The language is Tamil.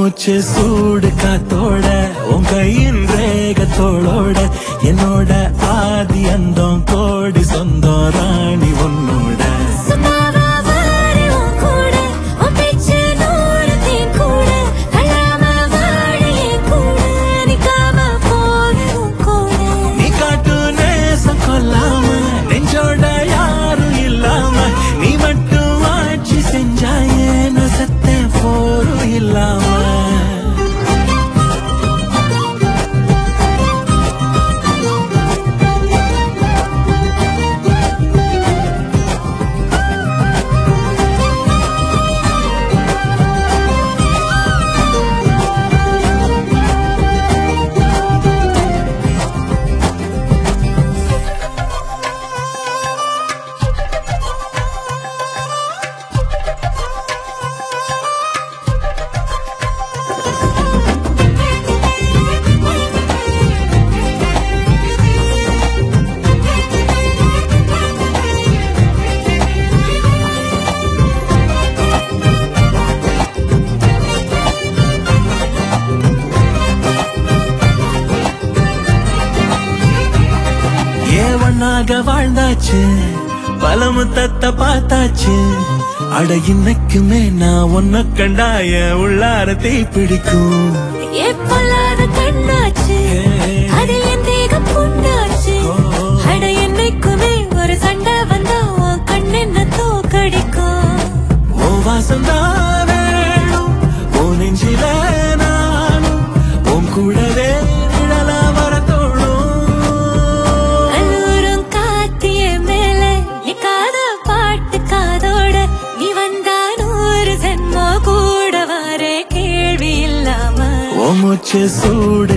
மூச்சு சூடு காத்தோட உன் கையின் ரேகத்தோளோட என்னோட ஆதி அந்தம் கோடி சொந்தம் ராணி உன்னோட சும்மாவா வாரு உன் கூட, உன் பேச்சு நூறு தேன் கூட, கல்லாம வாழ என் கூட, நிக்காம போடு உன் கூட. நீ காட்டு நேசம் கொல்லாம நெஞ்சோட யாரும் இல்லாம நீ மட்டும் ஆட்சி செஞ்சாயே நான் செத்தேன் போரும் இல்லாம ஏன் ஒன்னாக வாழ்ந்தாச்சு பல முத்தத்தை பார்த்தாச்சு அட இன்னைக்குமே நான் உன்னை கண்டாய உள்ளார தீ பிடிக்கும் என் பொல்லாத கண்ணாச்சு, அதில் என் தேகம் புண்ணாச்சு. அட என்னைக்குமே ஒரு சண்டை வந்தா உன் கண்ணென்ன தோக்கடிக்கும் உன் வாசம் தான் வேணும் உன் நெஞ்சில நானும் உன் கூடவே நிழலா வர தோணும் அலூரும் காத்திய மேல நிக்காத பாட்டு காதோட நீ வந்தா நூறு ஜென்மோ கூட வர கேள்வி இல்லாம உன் மூச்சு சூடு